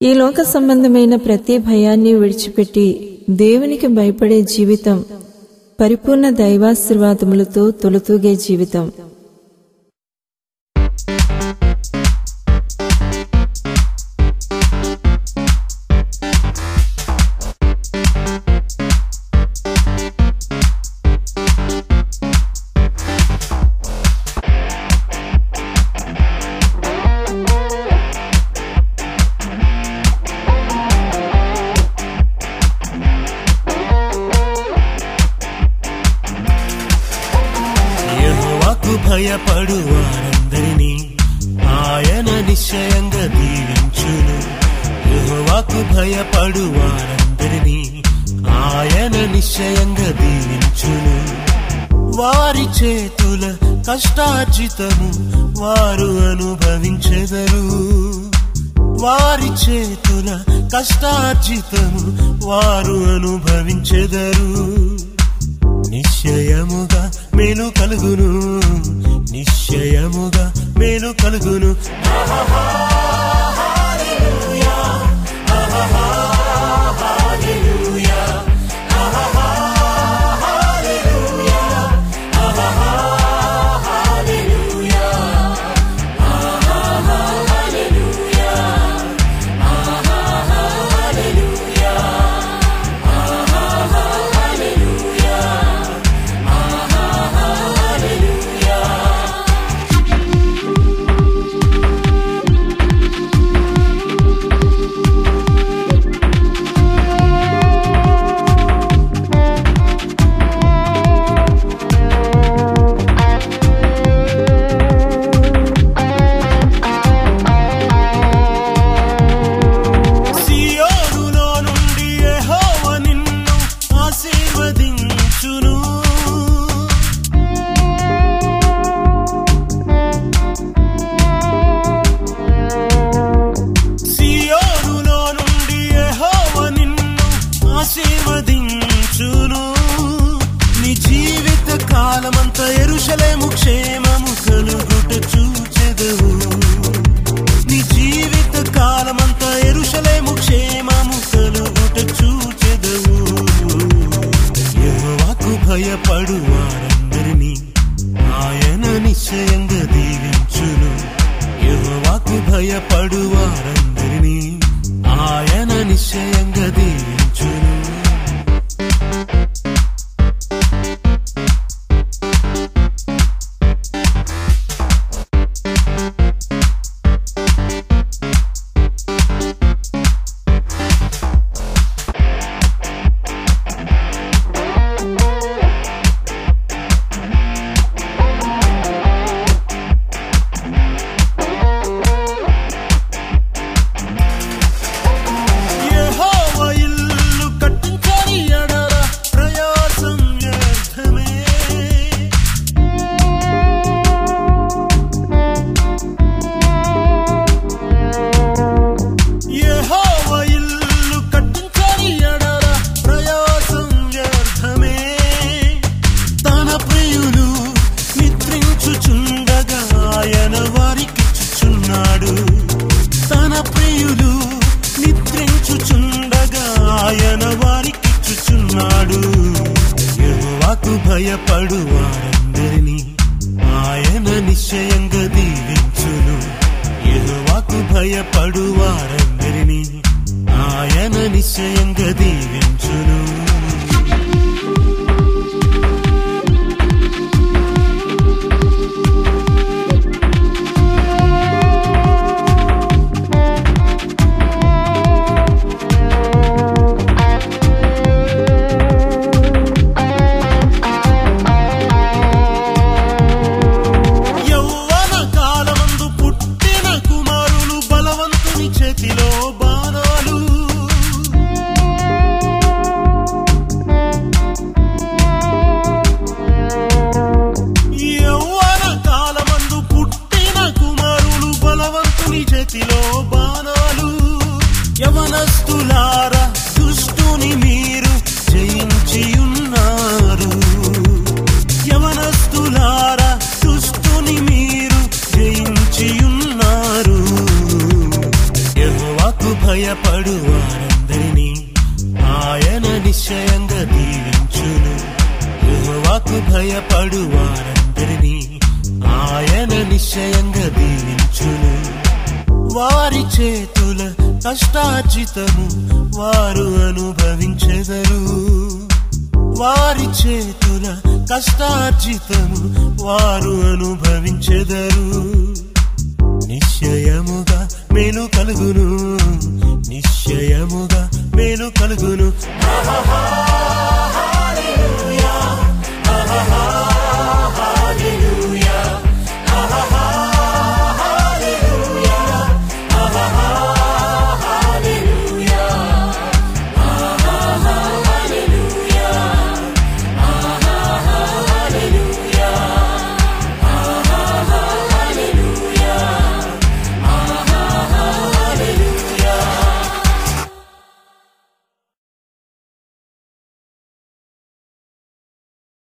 ఈ లోక సంబంధమైన ప్రతి భయాన్ని విడిచిపెట్టి దేవునికి భయపడే జీవితం పరిపూర్ణ దైవాశీర్వాదములతో తొలుతూగే జీవితం యెహోవాకు భయపడు వారందరినీ ఆయన నిశ్చయంగా దీవించును యెహోవాకు భయపడు వారందరినీ ఆయన నిశ్చయంగా దీవించును వారి చేతుల కష్టార్జితము వారు అనుభవించెదరు వారి చేతుల కష్టార్జితము వారు అనుభవించెదరు నిశ్చయముగా మేలు కలుగును నిశ్చయముగా మేలు కలుగును సియోనులో నుండి యెహోవా నిన్ను ఆశీర్వదించును సియోనులో నుండి యెహోవా నిన్ను ఆశీర్వదించును నీ జీవిత కాలమంత ఎరుషలేము క్షేమము కలుగుట చూచెదవు నీ జీవిత కాలమంత ఎరుషలేము క్షేమము కలుగుట చూచెదవు యెహోవాకు భయపడు వారందరినీ ఆయన నిశ్చయంగా దీవించును యెహోవాకు భయపడు వారందరినీ ఆయన నిశ్చయంగా దీవించును యెహోవా ఇల్లు కట్టించని ఎడల ప్రయాసం వ్యర్థమే యెహోవా ఇల్లు కట్టించని ఎడల ప్రయాసం వ్యర్థమే తన ప్రియులు నిద్రించుచుండగా ఆయన వారికిచ్చుచున్నాడు తన ప్రియులు నిద్రించుచుండగా ఆయన వారికిచ్చుచున్నాడు యెహోవాకు భయపడు వారందరినీ ఆయన నిశ్చయంగా దీవించును యెహోవాకు భయపడు వారందరినీ ఆయన నిశ్చయంగా దీవించును యౌవన కాలమందు పుట్టిన కుమారులు బలవంతుని చేతిలో బాణాలు యౌవన కాలమందు పుట్టిన కుమారులు బలవంతుని చేతిలో బాణాలు యవనస్తులారా దుష్టుని మీరు జయించి ఉన్నారు యవనస్తులారా దుష్టుని మీరు జయించి ఉన్నారు యెహోవాకు భయ భయపడు వారందరినీ ఆయన నిశ్చయంగా దీవించును యెహోవాకు భయపడు వారందరినీ ఆయన నిశ్చయంగా దీవించును వారి చేతుల కష్టార్జితము వారు అనుభవించెదరు వారి చేతుల కష్టార్జితము వారు అనుభవించెదరు నిశ్చయముగా మేలు కలుగును నిశ్చయముగా మేలు కలుగును